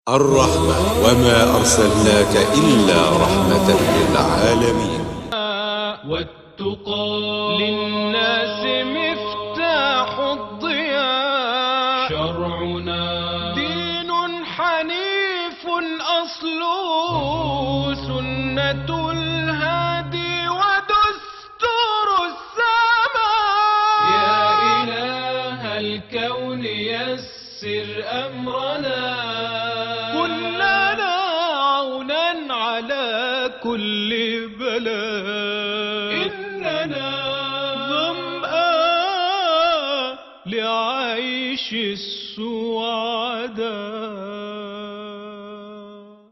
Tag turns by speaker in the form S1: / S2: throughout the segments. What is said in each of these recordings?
S1: الرحمة وما أرسلناك إلا رحمة للعالمين
S2: والتقى للناس مفتاح الضياء شرعنا دين حنيف أصله سنة الهادي ودستور السماء يا إله الكون يسر أمرنا كلنا عونا على كل بلاء إننا ظمآن لعيش السعداء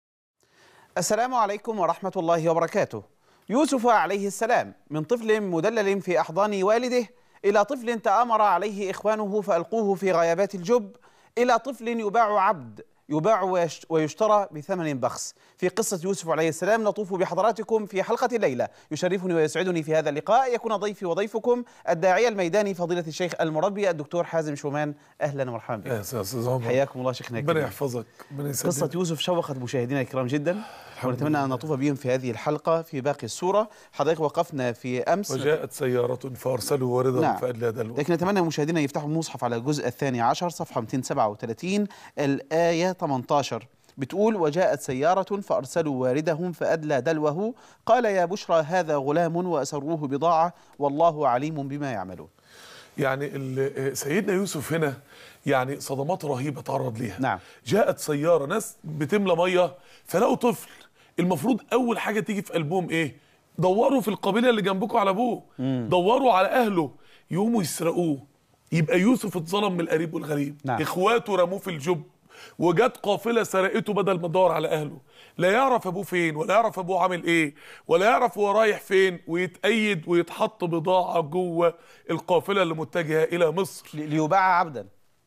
S3: السلام عليكم ورحمة الله وبركاته. يوسف عليه السلام من طفل مدلل في أحضان والده إلى طفل تآمر عليه إخوانه فألقوه في غيابات الجب إلى طفل يباع عبد يباع ويش- ويشترى بثمن بخس في قصة يوسف عليه السلام نطوف بحضراتكم في حلقة الليلة يشرفني ويسعدني في هذا اللقاء يكون ضيفي وضيفكم الداعية الميداني فضيلة الشيخ المربي الدكتور حازم شومان أهلا ومرحبا بكم
S4: يا استاذ عمر
S3: حياكم الله شيخنا
S4: ربنا
S3: الكريم.
S4: يحفظك ربنا
S3: قصة
S4: يسلمك
S3: يوسف شوقت مشاهدينا الكرام جدا ونتمنى أن نطوف بهم في هذه الحلقة في باقي السورة حضرتك وقفنا في أمس
S4: وجاءت سيارة فأرسلوا واردهم
S3: نعم.
S4: فأدلى دلوه
S3: لكن نتمنى مشاهدينا يفتحوا المصحف على الجزء الثاني عشر صفحة 237 الآية 18 بتقول وجاءت سيارة فأرسلوا واردهم فأدلى دلوه قال يا بشرى هذا غلام وأسروه بضاعة والله عليم بما يعملون
S4: يعني ال- سيدنا يوسف هنا يعني صدمات رهيبة تعرض ليها
S3: نعم.
S4: جاءت سيارة ناس بتملى مية فلقوا طفل المفروض أول حاجة تيجي في قلبهم إيه دوروا في القبيلة اللي جنبكم على أبوه دوروا على أهله يقوموا يسرقوه يبقى يوسف اتظلم من القريب والغريب
S3: نعم.
S4: اخواته رموه في الجب وجت قافله سرقته بدل ما تدور على اهله لا يعرف ابوه فين ولا يعرف ابوه عامل ايه ولا يعرف هو رايح فين ويتأيد ويتحط بضاعه جوه القافله اللي متجهه الى مصر
S3: لي- ليباع عبدا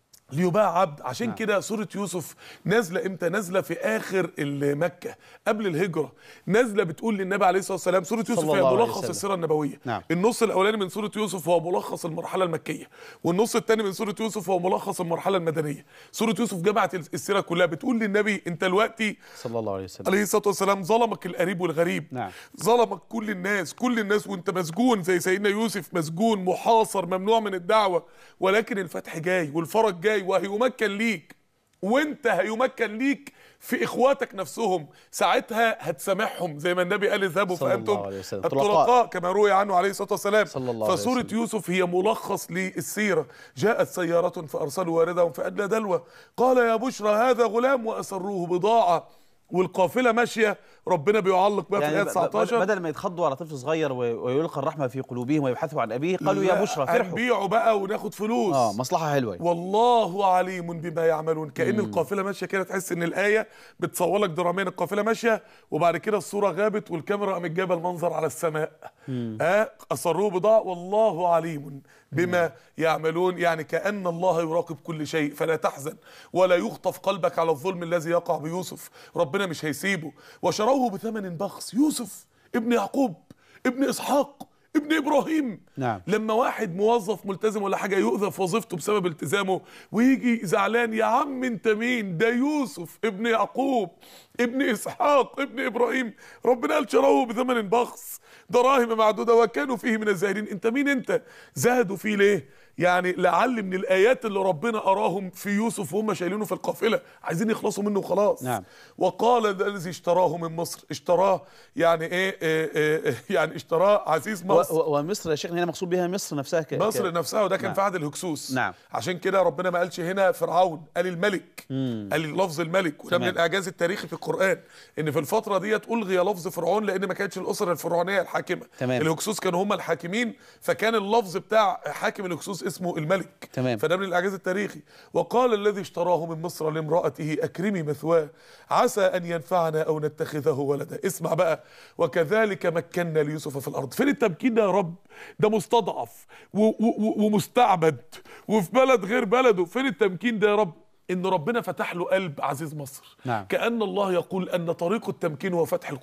S4: ليباع عبد عشان كده سورة يوسف نازلة امتى نازلة في آخر ال- مكة قبل الهجرة نازلة بتقول للنبي عليه الصلاة والسلام سورة يوسف
S3: صلى
S4: هي
S3: الله عليه
S4: ملخص
S3: وسلم.
S4: السيرة النبوية
S3: نعم.
S4: النص الأولاني من سورة يوسف هو ملخص المرحلة المكية والنص الثاني من سورة يوسف هو ملخص المرحلة المدنية سورة يوسف جمعت السيرة كلها بتقول للنبي انت دلوقتي
S3: صلى الله عليه وسلم
S4: عليه الصلاه والسلام ظلمك القريب والغريب
S3: نعم.
S4: ظلمك كل الناس كل الناس وانت مسجون زي سيدنا يوسف مسجون محاصر ممنوع من الدعوه ولكن الفتح جاي والفرج جاي وهيمكن ليك وانت هيمكن ليك في اخواتك نفسهم ساعتها هتسامحهم زي ما النبي قال اذهبوا
S3: صلى
S4: فانتم
S3: الله عليه وسلم.
S4: الطلقاء كما روي عنه عليه الصلاه والسلام
S3: صلى الله عليه
S4: فسوره
S3: وسلم.
S4: يوسف هي ملخص للسيره جاءت سياره فارسلوا واردهم فادلى دلوه قال يا بشرى هذا غلام واسروه بضاعه والقافله ماشيه ربنا بيعلق بقى في
S3: يعني
S4: الايه
S3: ب- ب-
S4: 19
S3: بدل ما يتخضوا على طفل صغير وي- ويلقى الرحمة في قلوبهم ويبحثوا عن أبيه قالوا يا
S4: لا،
S3: بشرى فرحوا
S4: هنبيعه بقى وناخد فلوس
S3: اه مصلحة حلوة
S4: والله عليم بما يعملون كأن القافلة ماشية كده تحس ان الآية بتصور لك دراميا القافلة ماشية وبعد كده الصورة غابت والكاميرا قامت جايبة المنظر على السماء اه أصروه بضاعة والله عليم بما يعملون يعني كأن الله يراقب كل شيء فلا تحزن ولا يخطف قلبك على الظلم الذي يقع بيوسف ربنا مش هيسيبه وشروه بثمن بخس يوسف ابن يعقوب ابن إسحاق ابن إبراهيم
S3: نعم.
S4: لما واحد موظف ملتزم ولا حاجه يؤذى في وظيفته بسبب التزامه ويجي زعلان يا عم انت مين ده يوسف ابن يعقوب ابن اسحاق ابن ابراهيم ربنا قال شروه بثمن بخس دراهم معدوده وكانوا فيه من الزاهدين انت مين انت زهدوا فيه ليه يعني لعل من الايات اللي ربنا اراهم في يوسف وهم شايلينه في القافله عايزين يخلصوا منه وخلاص
S3: نعم.
S4: وقال ذا الذي اشتراه من مصر اشتراه يعني ايه, إيه, إيه يعني اشتراه عزيز
S3: و-
S4: مصر
S3: و- ومصر يا شيخنا هنا مقصود بها مصر نفسها ك...
S4: مصر
S3: ك...
S4: نفسها وده كان
S3: نعم.
S4: في عهد الهكسوس
S3: نعم.
S4: عشان كده ربنا ما قالش هنا فرعون قال الملك قال لفظ الملك وده من
S3: تمام.
S4: الاعجاز التاريخي في القران ان في الفتره ديت الغي لفظ فرعون لان ما كانتش الاسره الفرعونيه الحاكمه
S3: تمام.
S4: الهكسوس كانوا هم الحاكمين فكان اللفظ بتاع حاكم الهكسوس اسمه الملك
S3: تمام.
S4: فده من الاعجاز التاريخي وقال الذي اشتراه من مصر لامراته اكرمي مثواه عسى ان ينفعنا او نتخذه ولدا اسمع بقى وكذلك مكنا ليوسف في الارض فين التمكين ده يا رب ده مستضعف و- و- و- ومستعبد وفي بلد غير بلده فين التمكين ده يا رب ان ربنا فتح له قلب عزيز مصر
S3: نعم.
S4: كأن الله يقول أن طريق التمكين هو فتح القلوب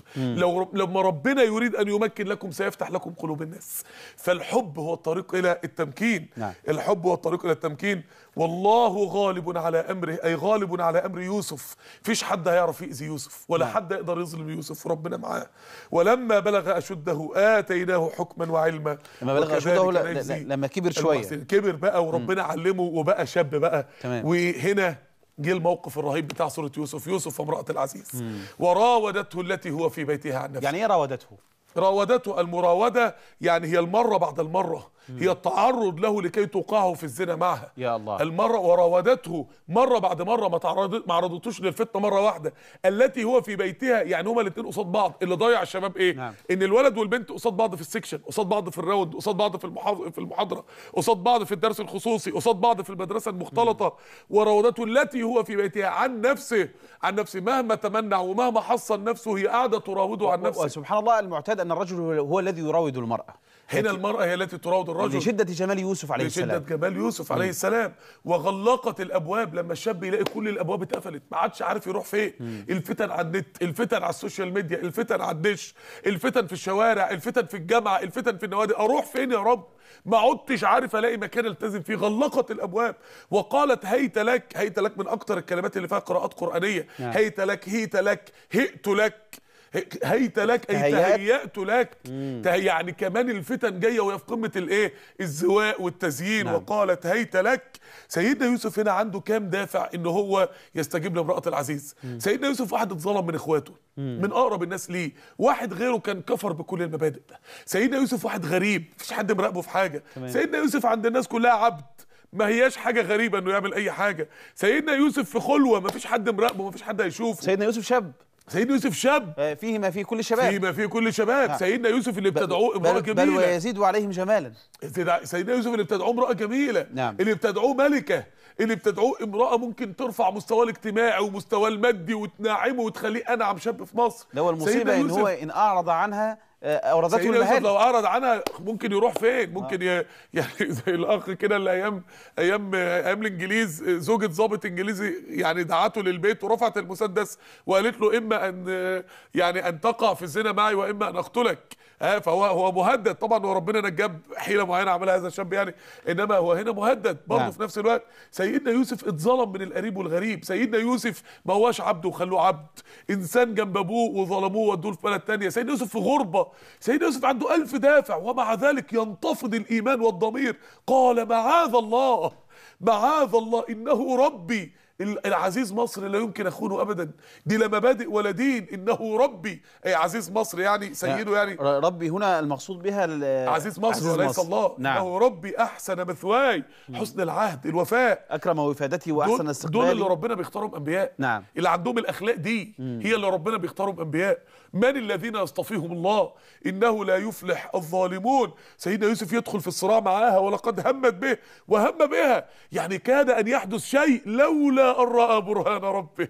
S4: لو رب لما ربنا يريد ان يمكن لكم سيفتح لكم قلوب الناس فالحب هو الطريق الى التمكين
S3: نعم.
S4: الحب هو الطريق الى التمكين والله غالب على امره اي غالب على امر يوسف فيش حد هيعرف يأذي يوسف ولا
S3: نعم.
S4: حد يقدر يظلم يوسف وربنا معاه ولما بلغ اشده اتيناه حكما وعلما
S3: لما بلغ
S4: وكذلك
S3: أشده ل- ل-
S4: نجزي
S3: لما كبر شوية.
S4: المحسنين. كبر بقى وربنا علمه وبقى شاب بقى
S3: تمام.
S4: وهنا جه الموقف الرهيب بتاع سوره يوسف يوسف وامراه العزيز وراودته التي هو في بيتها عن نفسه
S3: يعني ايه راودته
S4: راودته المراودة يعني هي المرة بعد المرة هي التعرض له لكي توقعه في الزنا معها
S3: يا الله.
S4: المرة وراودته مرة بعد مرة ما تعرضت ما عرضتوش للفتنة مرة واحدة التي هو في بيتها يعني هما الاثنين قصاد بعض اللي ضيع الشباب ايه
S3: نعم.
S4: ان الولد والبنت قصاد بعض في السكشن قصاد بعض في الراوند قصاد بعض في المحاضرة في المحاضرة قصاد بعض في الدرس الخصوصي قصاد بعض في المدرسة المختلطة وراودته التي هو في بيتها عن نفسه عن نفسه مهما تمنع ومهما حصن نفسه هي قاعدة تراوده عن نفسه
S3: وسبحان الله المعتاد ان الرجل هو الذي يراود المراه
S4: هنا المرأة هي التي تراود الرجل
S3: لشده جمال يوسف عليه
S4: لشدة
S3: السلام
S4: جمال يوسف عليه السلام وغلقت الابواب لما الشاب يلاقي كل الابواب اتقفلت ما عادش عارف يروح فين الفتن على النت الفتن على السوشيال ميديا الفتن على الدش الفتن في الشوارع الفتن في الجامعه الفتن في النوادي اروح فين يا رب ما عدتش عارف الاقي مكان التزم فيه غلقت الابواب وقالت هيت لك هيت لك من اكتر الكلمات اللي فيها قراءات قرانيه
S3: نعم.
S4: هيت لك هيت لك هئت لك هيت لك اي
S3: تهيأت.
S4: تهيأت لك تهي يعني كمان الفتن جايه وهي في قمه الايه الزواء والتزيين
S3: نعم.
S4: وقالت هيت لك سيدنا يوسف هنا عنده كام دافع ان هو يستجيب لامراه العزيز سيدنا يوسف واحد اتظلم من اخواته من اقرب الناس ليه واحد غيره كان كفر بكل المبادئ سيدنا يوسف واحد غريب مفيش حد مراقبه في حاجه
S3: تمام.
S4: سيدنا يوسف عند الناس كلها عبد ما هياش حاجه غريبه انه يعمل اي حاجه سيدنا يوسف في خلوه مفيش حد مراقبه مفيش حد هيشوفه
S3: سيدنا يوسف شاب
S4: سيدنا يوسف شاب
S3: آه، فيه ما في كل الشباب
S4: فيما في كل شباب
S3: نعم.
S4: سيدنا يوسف اللي ابتدعوه امراه
S3: بل, بل
S4: جميله
S3: ويزيد عليهم جمالا
S4: سيدنا- سيدنا يوسف اللي ابتدعوه امراه جميله
S3: نعم.
S4: اللي ابتدعوه ملكه اللي ابتدعوه امراه ممكن ترفع مستواه الاجتماعي ومستواه المادي وتنعمه وتخليه انعم شاب في مصر
S3: ده هو
S4: سيدنا
S3: المصيبه ان
S4: يوسف-
S3: هو ان اعرض عنها آه، اوردته
S4: سيدنا يوسف
S3: المهالك
S4: لو اعرض عنها ممكن يروح فين ممكن ي... يعني زي الاخ كده اللي ايام ايام ايام الانجليز زوجة ضابط انجليزي يعني دعته للبيت ورفعت المسدس وقالت له اما ان يعني ان تقع في الزنا معي واما ان اقتلك ها فهو هو مهدد طبعا وربنا نجاه حيله معينه عملها هذا الشاب يعني انما هو هنا مهدد برضه
S3: نعم.
S4: في نفس الوقت سيدنا يوسف اتظلم من القريب والغريب سيدنا يوسف ما هواش عبد وخلوه عبد انسان جنب ابوه وظلموه ودوه في بلد تانية سيدنا يوسف في غربه سيدنا يوسف عنده ألف دافع ومع ذلك ينتفض الايمان والضمير قال معاذ الله معاذ الله انه ربي العزيز مصر لا يمكن اخونه ابدا دي لا مبادئ ولا دين انه ربي اي عزيز مصر يعني سيده يعني
S3: ر- ربي هنا المقصود بها ال-
S4: عزيز مصر وليس الله
S3: نعم
S4: انه ربي احسن مثواي حسن العهد الوفاء
S3: اكرم وفادتي واحسن
S4: دول, دول
S3: استقبالي
S4: اللي ربنا بيختارهم انبياء
S3: نعم.
S4: اللي عندهم الاخلاق دي هي اللي ربنا بيختارهم انبياء من الذين يصطفيهم الله انه لا يفلح الظالمون سيدنا يوسف يدخل في الصراع معاها ولقد همت به وهم بها يعني كاد ان يحدث شيء لولا ان راى برهان ربه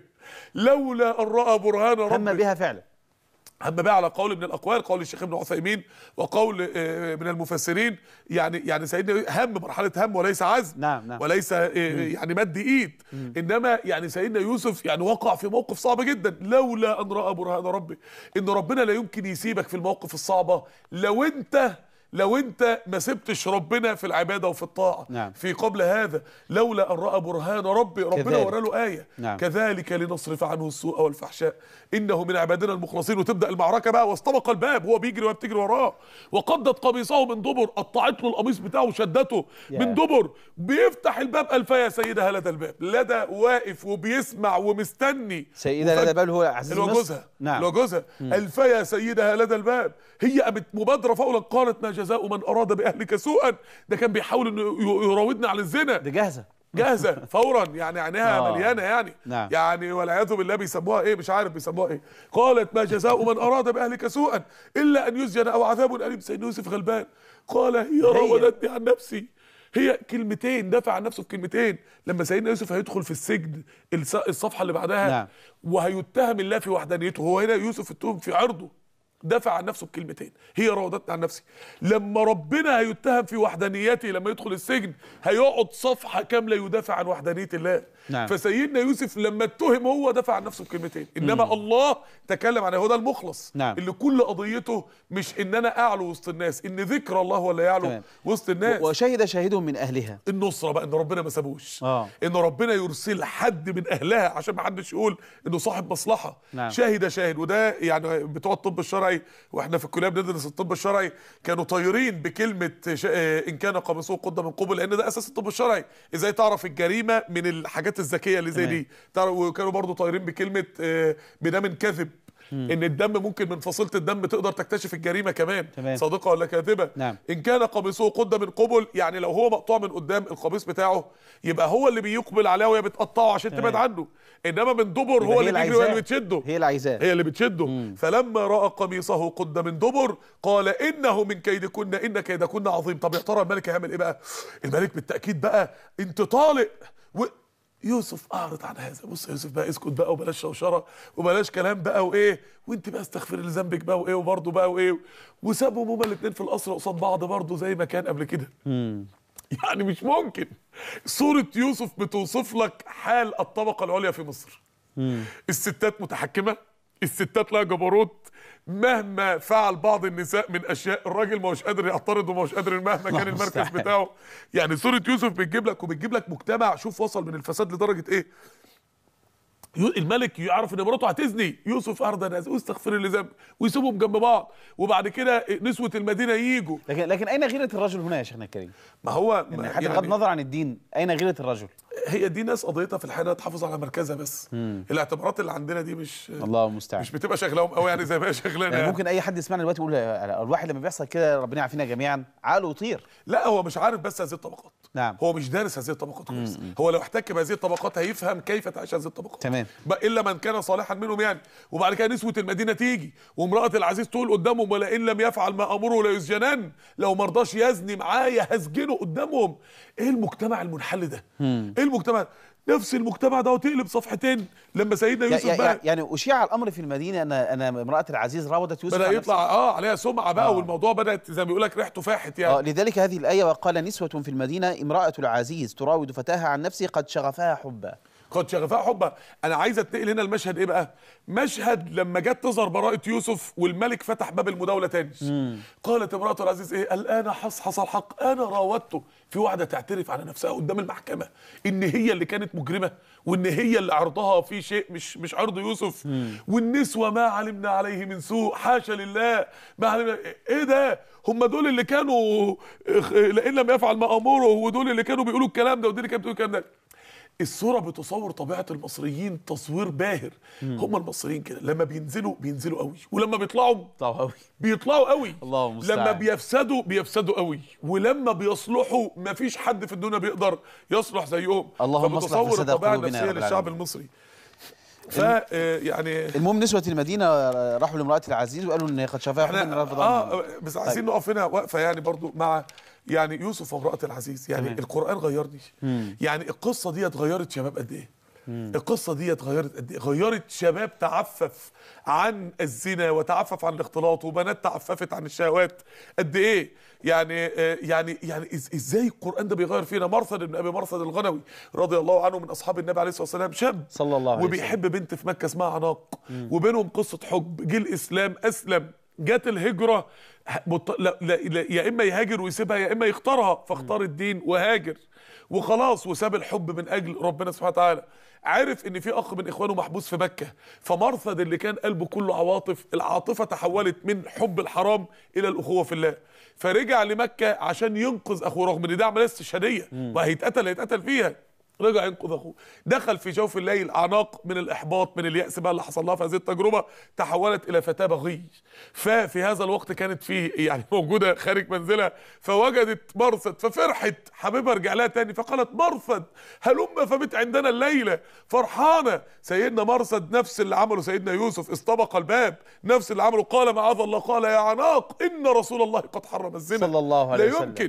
S4: لولا ان راى برهان ربه
S3: هم بها فعلا
S4: هم بقى على قول من الاقوال قول الشيخ ابن عثيمين وقول آه، من المفسرين يعني يعني سيدنا هم مرحله هم وليس عزم
S3: نعم، نعم.
S4: وليس آه، يعني مد ايد انما يعني سيدنا يوسف يعني وقع في موقف صعب جدا لولا ان راى برهان ربه ان ربنا لا يمكن يسيبك في المواقف الصعبه لو انت لو انت ما سبتش ربنا في العباده وفي الطاعه
S3: نعم.
S4: في قبل هذا لولا ان راى برهان ربي ربنا
S3: كذلك.
S4: ورى له ايه
S3: نعم.
S4: كذلك لنصرف عنه السوء والفحشاء انه من عبادنا المخلصين وتبدا المعركه بقى واستبق الباب هو بيجري وهي بتجري وراه وقدت قميصه من دبر قطعت له القميص بتاعه وشدته
S3: يا.
S4: من دبر بيفتح الباب الفا يا سيدها لدى الباب لدى واقف وبيسمع ومستني
S3: سيدة
S4: وفجأة-
S3: لدى الباب هو عزيز
S4: اللي هو
S3: مصر
S4: جوزها
S3: نعم
S4: اللي هو جوزها الفا يا سيدها لدى الباب هي قامت مبادره فورا قالت ما جزاء من اراد باهلك سوءا ده كان بيحاول انه ي- يراودنا على الزنا
S3: دي جاهزة
S4: جاهزه فورا يعني عينيها
S3: آه.
S4: مليانه يعني
S3: نعم.
S4: يعني والعياذ بالله بيسموها ايه مش عارف بيسموها ايه قالت ما جزاء من اراد باهلك سوءا الا ان يسجن او عذاب اليم سيدنا يوسف غلبان قال هي راودتني عن نفسي هي كلمتين دافع عن نفسه في كلمتين لما سيدنا يوسف هيدخل في السجن الص- الصفحه اللي بعدها
S3: نعم.
S4: وهيتهم الله في وحدانيته هو هنا يوسف اتهم في عرضه دافع عن نفسه بكلمتين هي راودتني عن نفسي لما ربنا هيتهم في وحدانيته لما يدخل السجن هيقعد صفحه كامله يدافع عن وحدانيه الله
S3: نعم.
S4: فسيدنا يوسف لما اتهم هو دفع عن نفسه بكلمتين انما الله تكلم عن هو ده المخلص
S3: نعم.
S4: اللي كل قضيته مش ان انا اعلو وسط الناس ان ذكر الله هو اللي يعلو
S3: تمام.
S4: وسط الناس
S3: وشهد شاهد من اهلها
S4: النصره بقى ان ربنا ما سابوش
S3: آه.
S4: ان ربنا يرسل حد من اهلها عشان ما حدش يقول انه صاحب مصلحه
S3: نعم.
S4: شاهد شاهد وده يعني بتوع الطب الشرعي واحنا في الكليه بندرس الطب الشرعي كانوا طايرين بكلمه ش... آه، ان كان قميصه قد من قبل لان ده اساس الطب الشرعي ازاي تعرف الجريمه من الحاجات الذكيه اللي زي
S3: تمام.
S4: دي تعرف وكانوا برضو طايرين بكلمه آه، بدم كذب ان الدم ممكن من فصيله الدم تقدر تكتشف الجريمه كمان
S3: تمام.
S4: صادقه ولا كاذبه
S3: نعم.
S4: ان كان قميصه قد من قبل يعني لو هو مقطوع من قدام القميص بتاعه يبقى هو اللي بيقبل عليها وهي بتقطعه عشان
S3: تمام.
S4: تبعد عنه انما من دبر
S3: يبقى
S4: هو
S3: هي
S4: اللي بيجري
S3: العايزاه.
S4: وهي اللي بتشده
S3: هي اللي عايزاه
S4: هي اللي بتشده فلما راى قميصه قد من دبر قال انه من كيدكن ان كيدكن عظيم طب يا ترى الملك هيعمل ايه بقى الملك بالتاكيد بقى انت طالق و... يوسف اعرض عن هذا بص يا يوسف بقى اسكت بقى وبلاش شوشره وبلاش كلام بقى وايه وانت بقى استغفري لذنبك بقى وايه وبرضه بقى وايه وسابهم هما الاثنين في القصر قصاد بعض برضه زي ما كان قبل كده يعني مش ممكن صورة يوسف بتوصف لك حال الطبقة العليا في مصر الستات متحكمة الستات لها جبروت مهما فعل بعض النساء من اشياء الراجل ما هوش قادر يعترض وما هوش قادر مهما كان
S3: الله
S4: المركز
S3: المستعان.
S4: بتاعه يعني صورة يوسف بتجيب لك وبتجيب لك مجتمع شوف وصل من الفساد لدرجة ايه يو- الملك يعرف ان مراته هتزني يوسف ارضى ناس واستغفر لي ذنب ويسيبهم جنب بعض وبعد كده نسوة المدينة ييجوا
S3: لكن لكن اين غيره الرجل هنا يا شيخنا الكريم؟
S4: ما هو
S3: يعني حتى بغض النظر عن الدين اين غيره الرجل؟
S4: هي دي ناس قضيتها في الحياه إنها تحافظ على مركزها بس الاعتبارات اللي عندنا دي مش
S3: الله المستعان
S4: مش بتبقى شغلاهم قوي يعني زي ما هي شغلانه
S3: يعني
S4: يعني
S3: ممكن اي حد يسمعنا دلوقتي يقول لا، الواحد لما بيحصل كده ربنا يعافينا جميعا عقله يطير
S4: لا هو مش عارف بس هذه الطبقات
S3: نعم.
S4: هو مش دارس هذه الطبقات كويس هو لو احتك بهذه الطبقات هيفهم كيف تعيش هذه الطبقات
S3: تمام.
S4: بقى الا من كان صالحا منهم يعني وبعد كده نسوه المدينه تيجي وامراه العزيز تقول قدامهم ولئن لم يفعل ما امره ليسجنن لو ما رضاش يزني معايا هسجنه قدامهم ايه المجتمع المنحل ده ايه المجتمع نفس المجتمع ده وتقلب صفحتين لما سيدنا
S3: يا-
S4: يوسف
S3: يا-
S4: بقى
S3: يعني اشيع الامر في المدينه ان ان امراه العزيز راودت يوسف
S4: بدا
S3: عن
S4: يطلع اه عليها سمعه بقى
S3: آه.
S4: والموضوع بدات زي ما بيقول لك ريحته فاحت
S3: نفسها.
S4: يعني
S3: آه لذلك هذه الايه وقال نسوه في المدينه امراه العزيز تراود فتاها عن نفسه قد شغفها حبا
S4: قد شغفها حبا انا عايز اتنقل هنا المشهد ايه بقى مشهد لما جت تظهر براءة يوسف والملك فتح باب المداولة تاني قالت امرأة العزيز ايه الان حصحص الحق انا راودته في واحدة تعترف على نفسها قدام المحكمة ان هي اللي كانت مجرمة وان هي اللي عرضها في شيء مش مش عرض يوسف والنسوة ما علمنا عليه من سوء حاشا لله ما علمنا ايه ده هم دول اللي كانوا لئن لم يفعل ما امره ودول اللي كانوا بيقولوا الكلام ده ودول اللي كانوا بيقولوا الكلام ده الصورة بتصور طبيعة المصريين تصوير باهر هم المصريين كده لما بينزلوا بينزلوا قوي ولما بيطلعوا
S3: طب قوي
S4: بيطلعوا قوي
S3: الله المستعان.
S4: لما بيفسدوا بيفسدوا قوي ولما بيصلحوا مفيش حد في الدنيا بيقدر يصلح زيهم
S3: اللهم اصلح
S4: فبتصور
S3: فساد
S4: الطبيعة
S3: قلوبنا يا
S4: النفسية
S3: رب
S4: للشعب
S3: العالمين.
S4: المصري ف آه، يعني
S3: المهم نسوه المدينه راحوا لامراه العزيز وقالوا ان قد شافها حبا من
S4: احنا
S3: رفض
S4: اه بس عايزين نقف هنا وقفه يعني برضو مع يعني يوسف وامرأة العزيز يعني
S3: تمام.
S4: القرآن غيرني يعني القصة دي غيرت شباب قد ايه القصة دي غيرت قد ايه غيرت شباب تعفف عن الزنا وتعفف عن الاختلاط وبنات تعففت عن الشهوات قد ايه يعني آه، يعني يعني إز- ازاي القرآن ده بيغير فينا مرثد بن ابي مرثد الغنوي رضي الله عنه من اصحاب النبي عليه الصلاه والسلام شاب
S3: صلى الله عليه وسلم.
S4: وبيحب بنت في مكة اسمها عناق وبينهم قصة حب جه الإسلام أسلم جت الهجرة ه- مط- لا لا لا يا إما يهاجر ويسيبها يا إما يختارها فاختار الدين وهاجر وخلاص وساب الحب من أجل ربنا سبحانه وتعالى عرف ان في اخ من اخوانه محبوس في مكه فمرثد اللي كان قلبه كله عواطف العاطفه تحولت من حب الحرام الى الاخوه في الله فرجع لمكه عشان ينقذ اخوه رغم ان ده عمليه استشهاديه وهيتقتل هيتقتل فيها رجع ينقذ اخوه دخل في جوف الليل اعناق من الاحباط من الياس بقى اللي حصل لها في هذه التجربه تحولت الى فتاه بغي ففي هذا الوقت كانت في يعني موجوده خارج منزلها فوجدت مرثد ففرحت حبيبها رجع لها تاني فقالت مرثد هلم فبت عندنا الليله فرحانه سيدنا مرثد نفس اللي عمله سيدنا يوسف استبق الباب نفس اللي عمله قال معاذ الله قال يا عناق ان رسول الله قد حرم الزنا
S3: صلى الله عليه
S4: لا
S3: وسلم.
S4: يمكن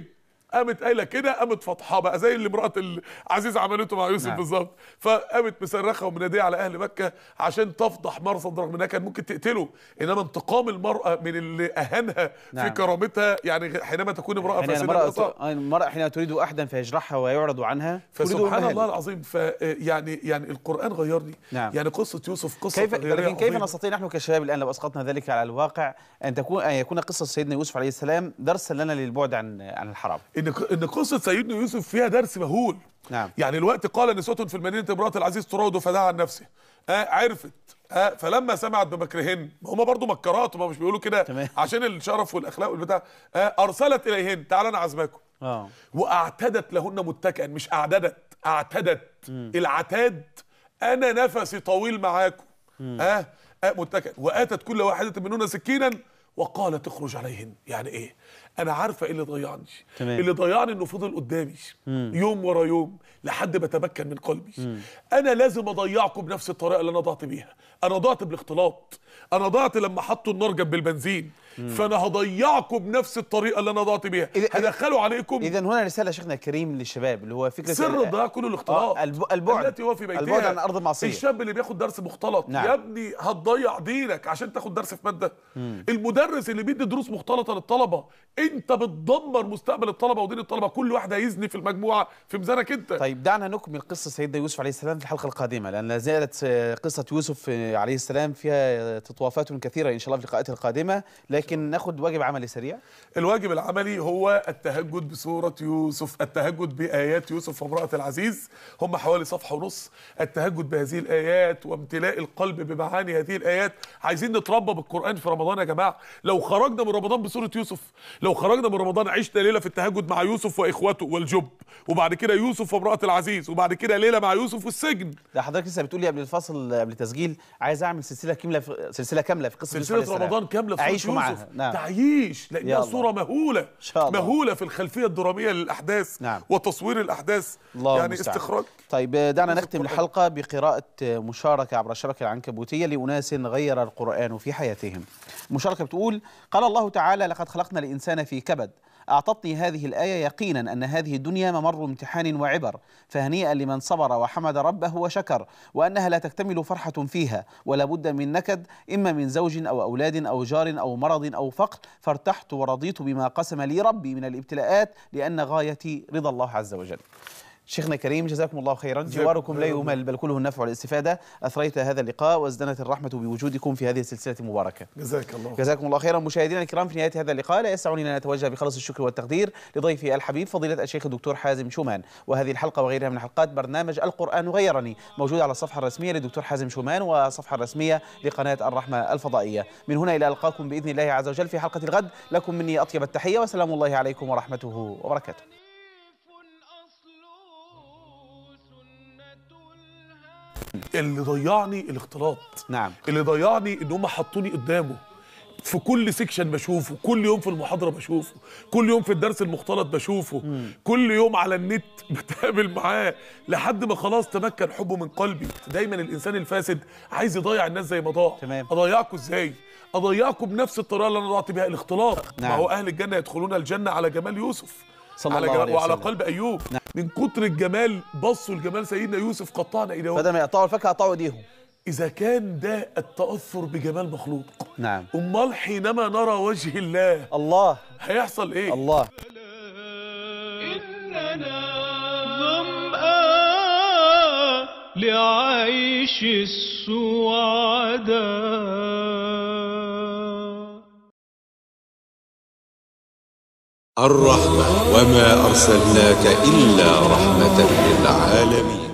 S4: قامت قايله كده قامت فاتحه بقى زي اللي امراه العزيز عملته مع يوسف
S3: نعم.
S4: بالظبط فقامت مصرخه ومناديه على اهل مكه عشان تفضح مرصد رغم انها كان ممكن تقتله انما انتقام المراه من اللي اهانها
S3: نعم.
S4: في كرامتها يعني حينما تكون امراه
S3: حين
S4: فاسده
S3: المرأة
S4: الإطار.
S3: آه، المرأة حين تريد أحدا فيجرحها ويعرض عنها تريد
S4: فسبحان
S3: المهالك.
S4: الله العظيم ف يعني يعني القران غيرني
S3: نعم.
S4: يعني قصه يوسف قصه
S3: كيف
S4: تغييرية
S3: لكن كيف
S4: عظيمة.
S3: نستطيع نحن كشباب الان لو اسقطنا ذلك على الواقع ان تكون ان يكون قصه سيدنا يوسف عليه السلام درسا لنا للبعد عن عن الحرام
S4: ان ان قصه سيدنا يوسف فيها درس مهول
S3: نعم.
S4: يعني الوقت قال نسوة في المدينه امراه العزيز تراود فدعا عن نفسه آه عرفت آه فلما سمعت بمكرهن هم برضو مكرات هم مش بيقولوا كده
S3: تمام.
S4: عشان الشرف والاخلاق والبتاع آه ارسلت اليهن تعالى انا عازماكم
S3: اه
S4: واعتدت لهن متكئا مش اعددت اعتدت العتاد انا نفسي طويل معاكم اه, آه متكئا واتت كل واحده منهن سكينا وقالت اخرج عليهن يعني ايه انا عارفه ايه اللي ضيعني
S3: تمام.
S4: اللي ضيعني انه فضل قدامي يوم ورا يوم لحد ما تمكن من قلبي انا لازم اضيعكم بنفس الطريقه اللي انا ضعت بيها انا ضعت بالاختلاط انا ضعت لما حطوا النار جنب البنزين فانا هضيعكم بنفس الطريقه اللي انا ضعت بيها
S3: إذا-
S4: هدخلوا عليكم
S3: اذا هنا رساله شيخنا الكريم للشباب اللي هو فكره
S4: سر
S3: ال-
S4: الضياع كله الاختلاط
S3: آه، الب- البعد.
S4: التي هو في بيتها
S3: البعد عن أرض المعصية.
S4: الشاب اللي بياخد درس مختلط
S3: نعم.
S4: يا ابني هتضيع دينك عشان تاخد درس في ماده المدرس اللي بيدي دروس مختلطه للطلبه انت بتدمر مستقبل الطلبه ودين الطلبه كل واحد هيزني في المجموعه في ميزانك انت
S3: طيب دعنا نكمل قصة سيدنا يوسف عليه السلام في الحلقة القادمة لأن لا زالت آه، قصة يوسف آه، عليه السلام فيها تطوافات كثيرة إن شاء الله في اللقاءات القادمة لكن ناخذ واجب عملي سريع
S4: الواجب العملي هو التهجد بسورة يوسف التهجد بآيات يوسف وامرأة العزيز هم حوالي صفحة ونص التهجد بهذه الآيات وامتلاء القلب بمعاني هذه الآيات عايزين نتربى بالقرآن في رمضان يا جماعة لو خرجنا من رمضان بسورة يوسف لو خرجنا من رمضان عشنا ليلة في التهجد مع يوسف وإخوته والجب وبعد كده يوسف وامرأة العزيز وبعد كده ليلة مع يوسف والسجن
S3: ده حضرتك لسه بتقول لي قبل الفصل قبل التسجيل عايز أعمل سلسلة كاملة في سلسلة كاملة في قصة يوسف عليه
S4: سلسلة
S3: السلام.
S4: رمضان كاملة في
S3: أعيش
S4: سورة
S3: معها
S4: يوسف
S3: نعم
S4: تعيش
S3: يا
S4: لأنها
S3: الله.
S4: صورة مهولة
S3: شاء الله.
S4: مهولة في الخلفية الدرامية للأحداث
S3: نعم.
S4: وتصوير الأحداث
S3: الله
S4: يعني
S3: المستعان.
S4: استخراج
S3: طيب دعنا
S4: يوسف
S3: نختم
S4: القرآن.
S3: الحلقة بقراءة مشاركة عبر الشبكة العنكبوتية لأناس غير القرآن في حياتهم المشاركة بتقول قال الله تعالى لقد خلقنا الإنسان في كبد أعطتني هذه الآية يقينا أن هذه الدنيا ممر امتحان وعبر فهنيئا لمن صبر وحمد ربه وشكر وأنها لا تكتمل فرحة فيها ولا بد من نكد إما من زوج أو أولاد أو جار أو مرض أو فقر فارتحت ورضيت بما قسم لي ربي من الابتلاءات لأن غايتي رضا الله عز وجل شيخنا كريم جزاكم الله خيرا
S4: جزاكم
S3: جواركم لا
S4: خيراً.
S3: يمل بل كله النفع والاستفادة أثريت هذا اللقاء وازدنت الرحمة بوجودكم في هذه السلسلة المباركة
S4: جزاك الله
S3: جزاكم الله خيرا مشاهدينا الكرام في نهايه هذا اللقاء لا يسعني ان نتوجه بخلص الشكر والتقدير لضيفي الحبيب فضيله الشيخ الدكتور حازم شومان وهذه الحلقه وغيرها من حلقات برنامج القران غيرني موجود على الصفحه الرسميه للدكتور حازم شومان والصفحه الرسميه لقناه الرحمه الفضائيه من هنا الى القاكم باذن الله عز وجل في حلقه الغد لكم مني اطيب التحيه وسلام الله عليكم ورحمته وبركاته
S4: اللي ضيعني الاختلاط
S3: نعم
S4: اللي ضيعني ان هم حطوني قدامه في كل سيكشن بشوفه كل يوم في المحاضره بشوفه كل يوم في الدرس المختلط بشوفه كل يوم على النت بتقابل معاه لحد ما خلاص تمكن حبه من قلبي دايما الانسان الفاسد عايز يضيع الناس زي ما ضاع
S3: تمام.
S4: اضيعكم ازاي اضيعكم بنفس الطريقه اللي انا ضعت بيها الاختلاط
S3: نعم.
S4: ما هو اهل الجنه يدخلون الجنه على جمال يوسف
S3: صلى
S4: على
S3: الله
S4: جمال
S3: عليه
S4: وعلى
S3: وسلم.
S4: قلب ايوب
S3: نعم.
S4: من كتر الجمال بصوا لجمال سيدنا يوسف قطعنا ايديهم
S3: بدل ما يقطعوا الفاكهه قطعوا ايديهم
S4: إذا كان ده التأثر بجمال مخلوق
S3: نعم
S4: أمال حينما نرى وجه الله
S3: الله
S4: هيحصل إيه؟
S3: الله
S2: إننا ظمآن لعيش السعداء
S1: الرحمة وما أرسلناك إلا رحمة للعالمين